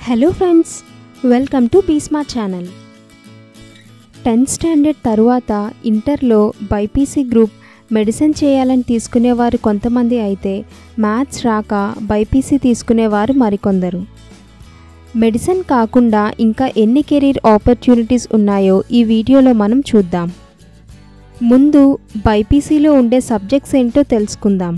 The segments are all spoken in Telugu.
hello friends welcome to b smart channel tenth standard తరువాత ఇంటర్లో బైపీసీ గ్రూప్ మెడిసిన్ చేయాలని తీసుకునేవారు కొంతమంది అయితే మ్యాథ్స్ రాక బైపీసీ తీసుకునేవారు మరికొందరు మెడిసిన్ కాకుండా ఇంకా ఎన్ని కెరీర్ ఆపర్చునిటీస్ ఉన్నాయో ఈ వీడియోలో మనం చూద్దాం ముందు బైపీసీలో ఉండే సబ్జెక్ట్స్ ఏంటో తెలుసుకుందాం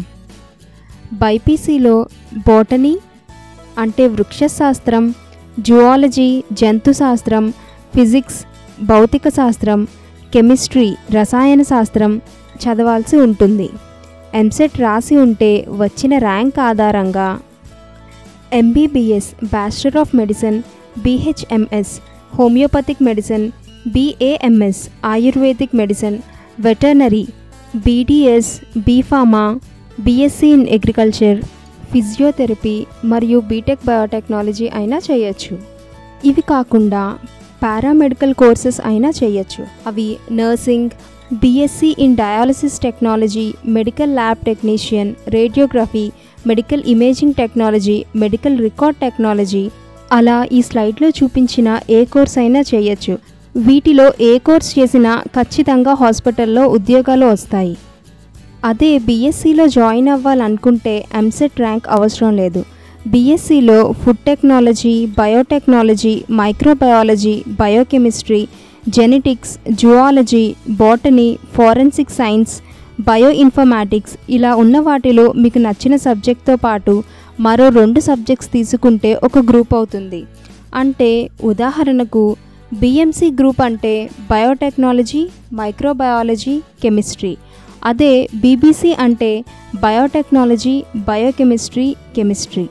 బైపీసీలో బోటనీ అంటే వృక్షశాస్త్రం జువాలజీ జంతు శాస్త్రం ఫిజిక్స్ భౌతిక శాస్త్రం కెమిస్ట్రీ రసాయన శాస్త్రం చదవాల్సి ఉంటుంది ఎంసెట్ రాసి ఉంటే వచ్చిన ర్యాంక్ ఆధారంగా MBBS bachelor of medicine BHMS homeopathic medicine BAMS ayurvedic medicine veterinary BDS B Pharma BSc in agriculture physiotherapy మరియు బీటెక్ బయోటెక్నాలజీ అయినా చేయొచ్చు ఇవి కాకుండా పారామెడికల్ కోర్సెస్ అయినా చేయొచ్చు అవి nursing BSc in dialysis technology medical lab technician radiography medical imaging technology medical record technology అలా ఈ స్లైడ్లో చూపించిన ఏ కోర్స్ అయినా చేయొచ్చు వీటిలో ఏ కోర్స్ చేసినా ఖచ్చితంగా హాస్పిటల్లో ఉద్యోగాలు వస్తాయి అదే బీఎస్సీలో జాయిన్ అవ్వాలనుకుంటే ఎంసెట్ ర్యాంక్ అవసరం లేదు బీఎస్సీలో food technology biotechnology microbiology biochemistry genetics zoology botany forensic science bio informatics ఇలా ఉన్న వాటిలో మీకు నచ్చిన సబ్జెక్ట్తో పాటు మరో రెండు సబ్జెక్ట్స్ తీసుకుంటే ఒక గ్రూప్ అవుతుంది అంటే ఉదాహరణకు బిఎంసీ గ్రూప్ అంటే బయోటెక్నాలజీ మైక్రోబయాలజీ కెమిస్ట్రీ అదే బీబీసీ అంటే బయోటెక్నాలజీ బయోకెమిస్ట్రీ కెమిస్ట్రీ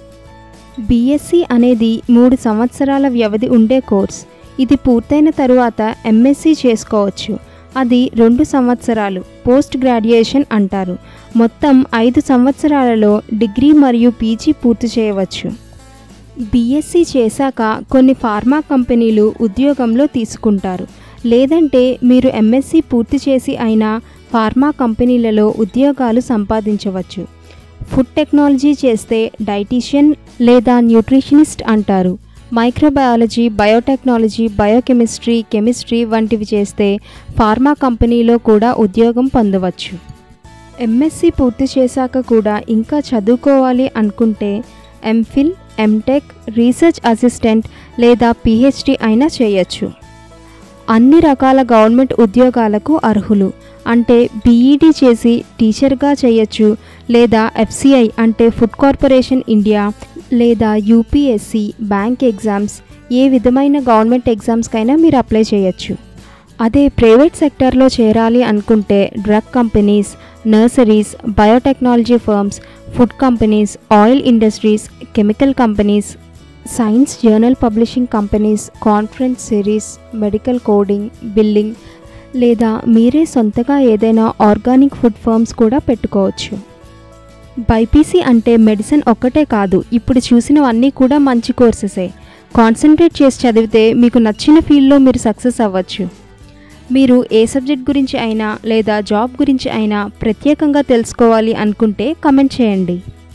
బీఎస్సీ అనేది మూడు సంవత్సరాల వ్యవధి ఉండే కోర్స్ ఇది పూర్తయిన తరువాత ఎంఎస్సీ చేసుకోవచ్చు అది రెండు సంవత్సరాలు పోస్ట్ గ్రాడ్యుయేషన్ అంటారు మొత్తం ఐదు సంవత్సరాలలో డిగ్రీ మరియు పీజీ పూర్తి చేయవచ్చు బీఎస్సీ చేశాక కొన్ని ఫార్మా కంపెనీలు ఉద్యోగంలో తీసుకుంటారు లేదంటే మీరు ఎంఎస్సీ పూర్తి చేసి అయినా ఫార్మా కంపెనీలలో ఉద్యోగాలు సంపాదించవచ్చు ఫుడ్ టెక్నాలజీ చేస్తే డైటీషియన్ లేదా న్యూట్రిషనిస్ట్ అంటారు మైక్రోబయాలజీ బయోటెక్నాలజీ బయోకెమిస్ట్రీ కెమిస్ట్రీ వంటివి చేస్తే ఫార్మా కంపెనీలో కూడా ఉద్యోగం పొందవచ్చు ఎంఎస్సి పూర్తి చేశాక కూడా ఇంకా చదువుకోవాలి అనుకుంటే ఎంఫిల్ ఎంటెక్ రీసెర్చ్ అసిస్టెంట్ లేదా పిహెచ్డి అయినా చేయొచ్చు అన్ని రకాల గవర్నమెంట్ ఉద్యోగాలకు అర్హులు అంటే బీఈడీ చేసి టీచర్గా చేయొచ్చు లేదా ఎఫ్సిఐ అంటే ఫుడ్ కార్పొరేషన్ ఇండియా లేదా యూపీఎస్సి బ్యాంక్ ఎగ్జామ్స్ ఏ విధమైన గవర్నమెంట్ ఎగ్జామ్స్కైనా మీరు అప్లై చేయొచ్చు అదే ప్రైవేట్ సెక్టర్లో చేరాలి అనుకుంటే drug companies nurseries biotechnology firms food companies oil industries chemical companies science journal publishing companies conference series medical coding billing లేదా మీరే సొంతగా ఏదైనా ఆర్గానిక్ ఫుడ్ ఫర్మ్స్ కూడా పెట్టుకోవచ్చు బైపీసీ అంటే మెడిసిన్ ఒక్కటే కాదు ఇప్పుడు చూసినవన్నీ కూడా మంచి కోర్సెసే కాన్సన్ట్రేట్ చేసి చదివితే మీకు నచ్చిన ఫీల్డ్లో మీరు సక్సెస్ అవ్వచ్చు మీరు ఏ సబ్జెక్ట్ గురించి అయినా లేదా జాబ్ గురించి అయినా ప్రత్యేకంగా తెలుసుకోవాలి అనుకుంటే కమెంట్ చేయండి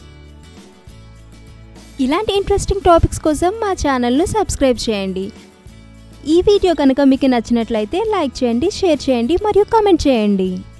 ఇలాంటి ఇంట్రెస్టింగ్ టాపిక్స్ కోసం మా ఛానల్ను సబ్స్క్రైబ్ చేయండి ఈ వీడియో కనుక మీకు నచ్చినట్లయితే లైక్ చేయండి షేర్ చేయండి మరియు కామెంట్ చేయండి